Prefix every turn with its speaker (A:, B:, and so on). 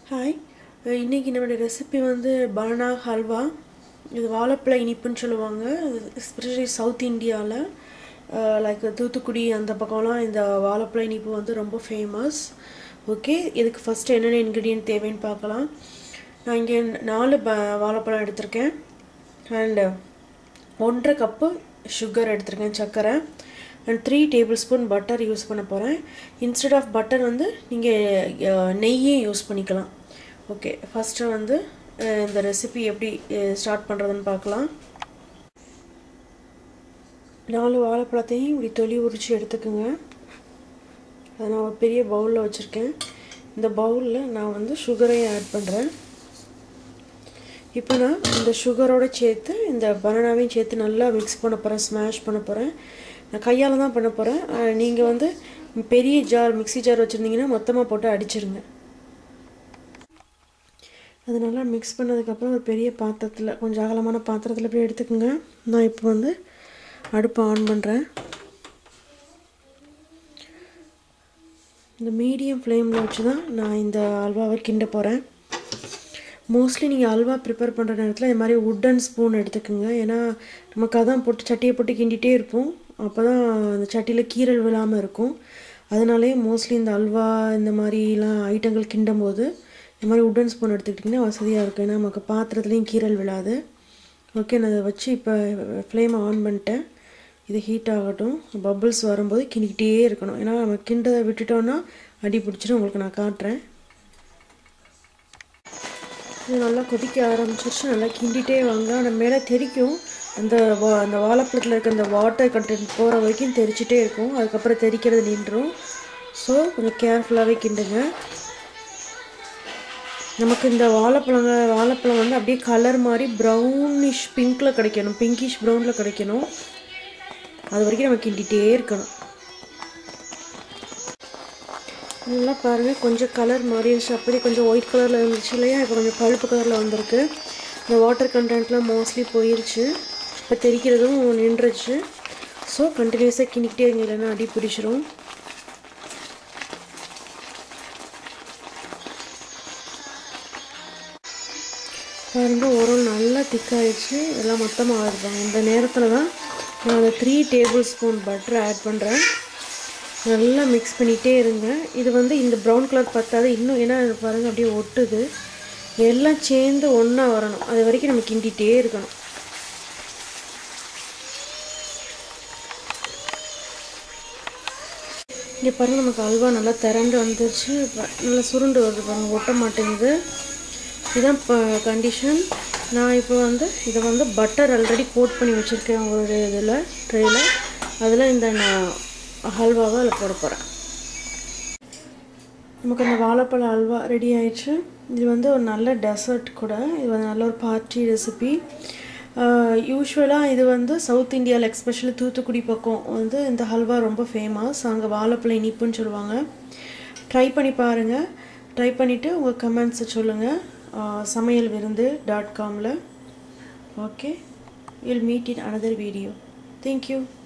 A: hi இன்றைக்கி நம்மளுடைய recipe வந்து பனானா ஹல்வா இது வாழைப்பழ இனிப்புன்னு சொல்லுவாங்க எஸ்பெஷலி சவுத் இந்தியாவில் லைக் தூத்துக்குடி அந்த பக்கம்லாம் இந்த வாழைப்பழ இனிப்பு வந்து ரொம்ப ஃபேமஸ் ஓகே இதுக்கு ஃபஸ்ட்டு என்னென்ன இன்க்ரீடியன்ட் தேவைன்னு பார்க்கலாம் நான் இங்கே நாலு ப வாழைப்பழம் எடுத்திருக்கேன் அண்டு ஒன்றரை கப்பு சுகர் எடுத்திருக்கேன் சர்க்கரை and three tablespoon butter use பண்ண போகிறேன் இன்ஸ்டெட் ஆஃப் பட்டர் வந்து நீங்கள் நெய்யும் யூஸ் பண்ணிக்கலாம் ஓகே ஃபஸ்ட்டு வந்து அஹ், இந்த ரெசிபி எப்படி ஸ்டார்ட் பண்ணுறதுன்னு பார்க்கலாம் நாலு வாழைப்பழத்தையும் இப்படி தொலி உரித்து எடுத்துக்கோங்க அதை நான் ஒரு பெரிய பவுலில் வச்சுருக்கேன் இந்த பவுலில் நான் வந்து சுகரையும் ஆட் பண்ணுறேன் இப்போ நான் இந்த சுகரோட சேர்த்து இந்த பனானாவையும் சேர்த்து நல்லா மிக்ஸ் பண்ண போகிறேன் ஸ்மாஷ் பண்ண போகிறேன் நான் கையால் தான் பண்ண போகிறேன் நீங்கள் வந்து பெரிய ஜார் மிக்ஸி ஜார் வச்சுருந்தீங்கன்னா மொத்தமாக போட்டு அடிச்சிருங்க அது நல்லா மிக்ஸ் பண்ணதுக்கப்புறம் ஒரு பெரிய பாத்திரத்தில் கொஞ்சம் அகலமான பாத்திரத்தில் போய் எடுத்துக்கோங்க நான் இப்போ வந்து அடுப்பை ஆன் பண்ணுறேன் இந்த மீடியம் ஃப்ளேமில் வச்சு தான் நான் இந்த அல்வாவை கிண்ட போகிறேன் மோஸ்ட்லி நீங்கள் அல்வா ப்ரிப்பேர் பண்ணுற நேரத்தில் இந்த மாதிரி உட்டன் ஸ்பூன் எடுத்துக்கோங்க ஏன்னா நமக்கு அதான் போட்டு சட்டியை போட்டு கிண்டிகிட்டே இருப்போம் அப்போ தான் அந்த சட்டியில் கீரல் விழாமல் இருக்கும் அதனாலே மோஸ்ட்லி இந்த அல்வா இந்த மாதிரிலாம் ஐட்டங்கள் கிண்டும் போது இந்த மாதிரி உட்டன் ஸ்பூன் எடுத்துக்கிட்டிங்கன்னா வசதியாக இருக்கும் ஏன்னா நமக்கு பாத்திரத்துலேயும் கீரல் விழாது ஓகே நான் அதை வச்சு இப்போ ஃப்ளேமை ஆன் பண்ணிட்டேன் இது ஹீட் ஆகட்டும் பபிள்ஸ் வரும்போது கிண்டிக்கிட்டே இருக்கணும் ஏன்னா நம்ம கிண்டதை விட்டுட்டோன்னா அடி பிடிச்சிடும் உங்களுக்கு நான் காட்டுறேன் இது நல்லா கொதிக்க ஆரம்பிச்சிருச்சு நல்லா கிண்டிகிட்டே வாங்க ஆனால் மேலே தெறிக்கும் அந்த வா அந்த வாழைப்பழத்தில் இருக்க அந்த வாட்டர் கண்டென்ட் போகிற வரைக்கும் தெரிச்சிட்டே இருக்கும் அதுக்கப்புறம் தெறிக்கிறது நின்றும் ஸோ கொஞ்சம் கேர்ஃபுல்லாகவே கிண்டுங்க நமக்கு இந்த வாழைப்பழங்க வாழைப்பழம் வந்து அப்படியே கலர் மாதிரி ப்ரௌனிஷ் பிங்க்கில் கிடைக்கணும் பிங்கிஷ் ப்ரௌனில் கிடைக்கணும் அது வரைக்கும் நம்ம கிண்டிகிட்டே இருக்கணும் நல்லா பாருங்கள் கொஞ்சம் கலர் மாறிடுச்சு அப்படியே கொஞ்சம் ஒயிட் கலரில் இருந்துச்சு இல்லையா இப்போ கொஞ்சம் பழுப்பு கலரில் வந்திருக்கு இந்த வாட்டர் கண்டென்ட்லாம் மோஸ்ட்லி போயிருச்சு இப்போ தெரிக்கிறதும் நின்றுச்சு ஸோ கண்டினியூஸாக கிண்டிக்கிட்டே இருங்க இல்லைன்னா அடி பிடிச்சிரும் பாருங்க ஒரு நல்லா திக்காயிடுச்சு எல்லாம் மொத்தமாக ஆடுவாங்க இந்த நேரத்தில் தான் நான் அந்த three tablespoon butter add பண்ணுறேன் நல்லா மிக்ஸ் பண்ணிகிட்டே இருங்க இது வந்து இந்த ப்ரௌன் கலர் பத்தாது இன்னும் ஏன்னா இது பாருங்கள் அப்படியே ஒட்டுது எல்லாம் சேர்ந்து ஒன்றா வரணும் அது வரைக்கும் நம்ம கிண்டிகிட்டே இருக்கணும் இங்கே பாருங்கள் நமக்கு அல்வா நல்லா திரண்டு வந்துருச்சு ப- நல்லா சுருண்டு வருது பாருங்கள் ஒட்ட மாட்டேங்குது இதுதான் இப்போ கண்டிஷன் நான் இப்போ வந்து இதை வந்து பட்டர் ஆல்ரெடி கோட் பண்ணி வச்சுருக்கேன் ஒரு இதில் ட்ரேயில் அதில் இந்த நான் ஹல்வாவை அதில் போட போகிறேன் நமக்கு அந்த வாழைப்பழ அல்வா ரெடி ஆயிடுச்சு இது வந்து ஒரு நல்ல டெசர்ட் கூட இது வந்து நல்ல ஒரு பார்ட்டி ரெசிபி யூஸ்வலாக இது வந்து சவுத் இந்தியாவில் எக்ஸ்பெஷலி தூத்துக்குடி பக்கம் வந்து இந்த ஹல்வா ரொம்ப ஃபேமஸ் அங்கே வாழைப்பழ இனிப்புன்னு சொல்லுவாங்க ட்ரை பண்ணி பாருங்கள் ட்ரை பண்ணிவிட்டு உங்கள் கமெண்ட்ஸை சொல்லுங்கள் சமையல் விருந்து டாட் காமில் okay will meet in another video thank you